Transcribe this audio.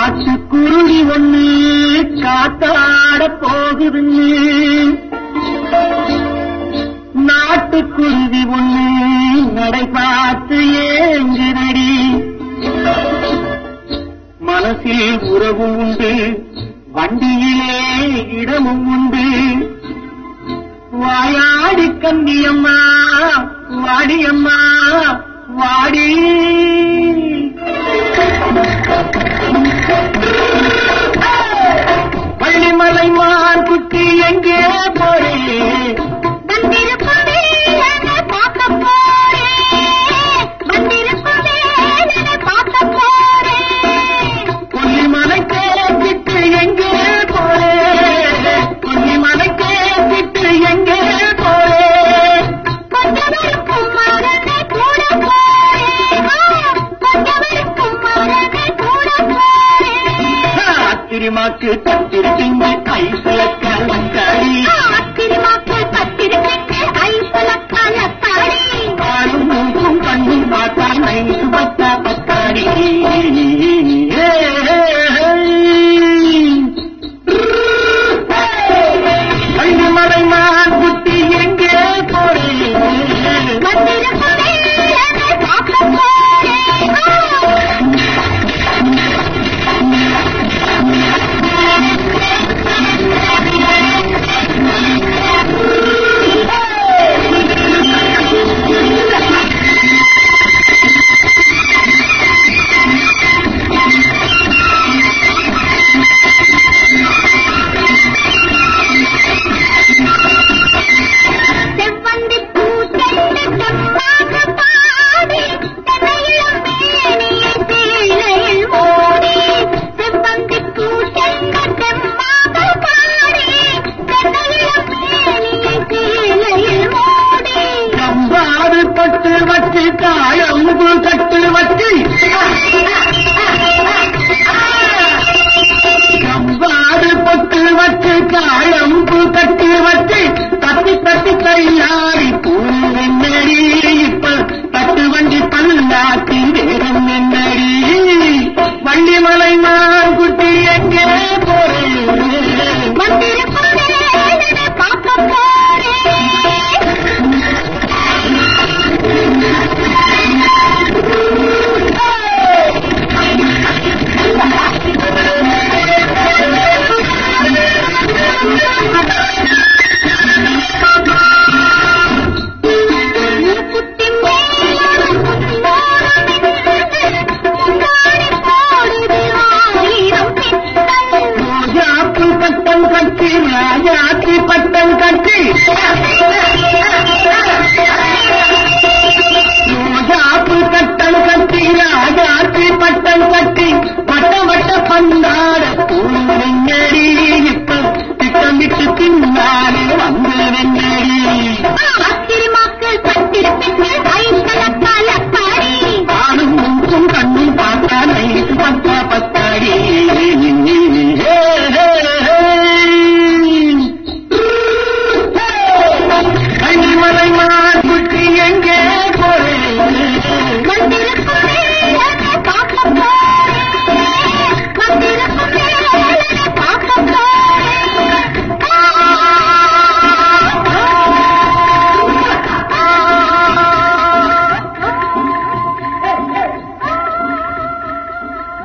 காட்டுக்குருவி ஒண்ணு காத்தாட போகுதுங்க நாட்டுக்குருவி ஒண்ணு நடை பார்த்து ஏங்குதடி மனசில் உறவும் உண்டு வண்டியிலே இடமும் உண்டு வாயாடி கண்ணியம்மா வாடியம்மா வாடி பள்ளிமலை மான் குட்டி எங்கே போறே வந்திருக்கும் வேலனை பார்க்க போறேன் வந்திருக்கும் வேலனை பார்க்க போறேன் கொல்லிமலை கேட்டுட்டு எங்கே போறே கொல்லிமலை கேட்டுட்டு எங்கே போறே கொண்டவருக்கும் மகனை கூட போறேன் கொண்டவருக்கும் மகனை கூட போறேன் அத்திரிமாக்கு தத்திருக்கிங்க கை சிலக்க வந்தாடி